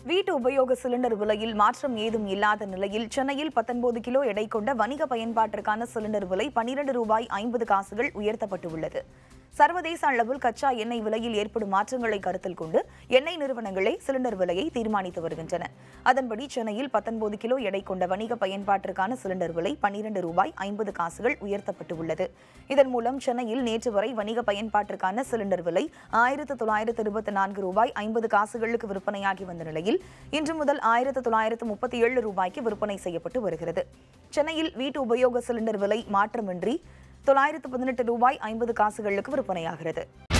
வீட்டு உபயோக சிலிண்டர் விலையில் மாற்றம் ஏதும் இல்லாத நிலையில் சென்னையில் பத்தொன்பது கிலோ எடை கொண்ட வணிக பயன்பாட்டிற்கான சிலிண்டர் விலை பனிரெண்டு ரூபாய் ஐம்பது காசுகள் உயர்த்தப்பட்டுள்ளது சர்வதேச அளவில் கச்சா எண்ணெய் விலையில் ஏற்படும் மாற்றங்களை கருத்தில் கொண்டு எண்ணெய் நிறுவனங்களே சிலிண்டர் விலையை தீர்மானித்து வருகின்றன அதன்படி சென்னையில் பத்தொன்பது கிலோ எடை கொண்ட வணிக பயன்பாட்டிற்கான சிலிண்டர் விலை பனிரெண்டு ரூபாய் ஐம்பது காசுகள் உயர்த்தப்பட்டு உள்ளது இதன் மூலம் சென்னையில் நேற்று வரை வணிக பயன்பாட்டிற்கான சிலிண்டர் விலை ஆயிரத்து தொள்ளாயிரத்து இருபத்தி நான்கு ரூபாய் ஐம்பது காசுகளுக்கு விற்பனையாகி வந்த நிலையில் இன்று முதல் ஆயிரத்து தொள்ளாயிரத்து முப்பத்தி ஏழு ரூபாய்க்கு விற்பனை செய்யப்பட்டு வருகிறது சென்னையில் வீட்டு உபயோக சிலிண்டர் விலை மாற்றமின்றி தொள்ளாயிரத்து பதினெட்டு ரூபாய் ஐம்பது காசுகளுக்கு விற்பனையாகிறது